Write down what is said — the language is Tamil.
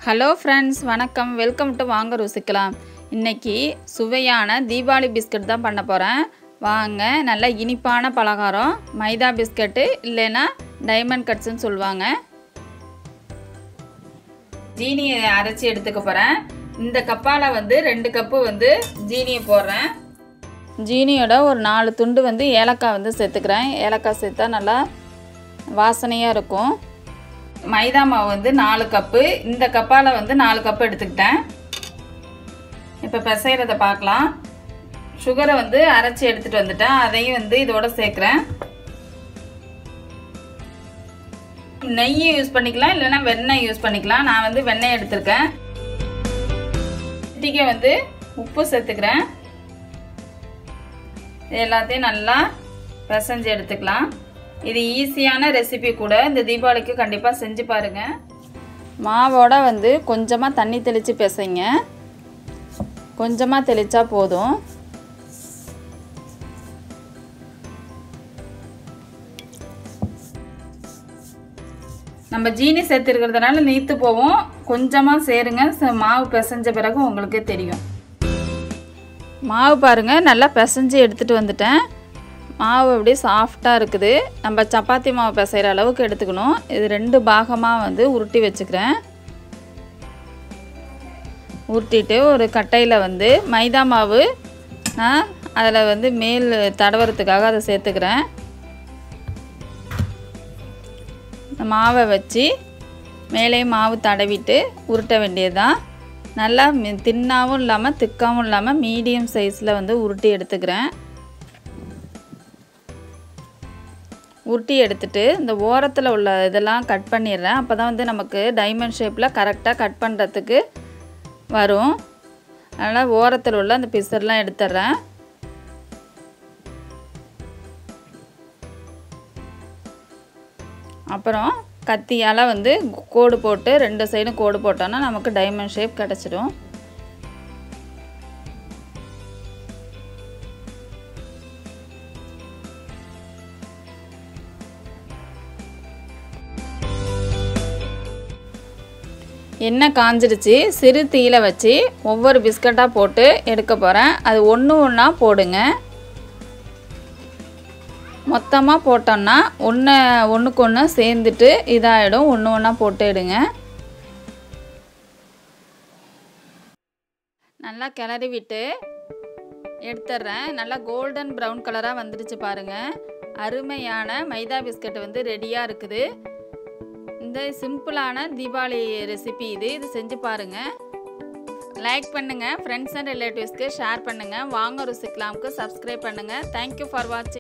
ஹலோ ஃப்ரெண்ட்ஸ் வணக்கம் வெல்கம் டு வாங்க ருசிக்கலாம் இன்னைக்கு சுவையான தீபாவளி பிஸ்கட் தான் பண்ண போகிறேன் வாங்க நல்ல இனிப்பான பலகாரம் மைதா பிஸ்கட்டு இல்லைன்னா டைமண்ட் கட்ஸ்ன்னு சொல்லுவாங்க ஜீனியை அரைச்சி எடுத்துக்க போகிறேன் இந்த கப்பால் வந்து ரெண்டு கப்பு வந்து ஜீனியை போடுறேன் ஜீனியோட ஒரு நாலு துண்டு வந்து ஏலக்காய் வந்து சேர்த்துக்கிறேன் ஏலக்காய் சேர்த்தா நல்லா வாசனையாக இருக்கும் மைதா மாவு வந்து நாலு கப்பு இந்த கப்பால் வந்து நாலு கப்பு எடுத்துக்கிட்டேன் இப்போ பிசைகிறத பார்க்கலாம் சுகரை வந்து அரைச்சி எடுத்துகிட்டு வந்துட்டேன் அதையும் வந்து இதோட சேர்க்குறேன் நெய் யூஸ் பண்ணிக்கலாம் இல்லைன்னா வெண்ணெய் யூஸ் பண்ணிக்கலாம் நான் வந்து வெண்ணெய் எடுத்திருக்கேன் சிட்டிக்கை வந்து உப்பு சேர்த்துக்கிறேன் இது எல்லாத்தையும் நல்லா பிசைஞ்சு எடுத்துக்கலாம் இது ஈஸியான ரெசிபி கூட இந்த தீபாவளிக்கு கண்டிப்பாக செஞ்சு பாருங்கள் மாவோட வந்து கொஞ்சமாக தண்ணி தெளித்து பிசைங்க கொஞ்சமாக தெளித்தா போதும் நம்ம ஜீனி சேர்த்துருக்கிறதுனால நீத்து போவோம் கொஞ்சமாக சேருங்க மாவு பிசைஞ்ச பிறகு உங்களுக்கே தெரியும் மாவு பாருங்கள் நல்லா பிசைஞ்சு எடுத்துகிட்டு வந்துட்டேன் மாவு அப்படியே சாஃப்டாக இருக்குது நம்ம சப்பாத்தி மாவு பிசைகிற அளவுக்கு எடுத்துக்கணும் இது ரெண்டு பாகமாக வந்து உருட்டி வச்சுக்கிறேன் உருட்டிட்டு ஒரு கட்டையில் வந்து மைதா மாவு நான் அதில் வந்து மேல் தடவுறதுக்காக அதை சேர்த்துக்கிறேன் மாவை வச்சு மேலே மாவு தடவிட்டு உருட்ட வேண்டியதுதான் நல்லா தின்னாவும் இல்லாமல் திக்காவும் இல்லாமல் மீடியம் சைஸில் வந்து உருட்டி எடுத்துக்கிறேன் உருட்டி எடுத்துட்டு இந்த ஓரத்தில் உள்ள இதெல்லாம் கட் பண்ணிடுறேன் அப்போ தான் வந்து நமக்கு டைமண்ட் ஷேப்பில் கரெக்டாக கட் பண்ணுறதுக்கு வரும் அதனால் ஓரத்தில் உள்ள அந்த பிசர்லாம் எடுத்துட்றேன் அப்புறம் கத்தியால் வந்து கோடு போட்டு ரெண்டு சைடும் கோடு போட்டோன்னா நமக்கு டைமண்ட் ஷேப் கிடச்சிடும் எண்ணெய் காஞ்சிடுச்சு சிறு தீயில வச்சு ஒவ்வொரு பிஸ்கட்டாக போட்டு எடுக்க போகிறேன் அது ஒன்று ஒன்றா போடுங்க மொத்தமாக போட்டோம்னா ஒன்று ஒன்றுக்கு ஒன்று சேர்ந்துட்டு இதாகிடும் ஒன்று ஒன்றா போட்டு எடுங்க நல்லா கிளறி விட்டு எடுத்துட்றேன் நல்லா கோல்டன் ப்ரௌன் கலராக வந்துடுச்சு பாருங்கள் அருமையான மைதா பிஸ்கட் வந்து ரெடியாக இருக்குது இந்த சிம்பிளான தீபாவளி ரெசிபி இது இது செஞ்சு பாருங்கள் லைக் பண்ணுங்கள் ஃப்ரெண்ட்ஸ் அண்ட் ரிலேட்டிவ்ஸ்க்கு ஷேர் பண்ணுங்கள் வாங்க ருசிக்கலாமுக்கு சப்ஸ்கிரைப் பண்ணுங்கள் தேங்க்யூ ஃபார் வாட்சிங்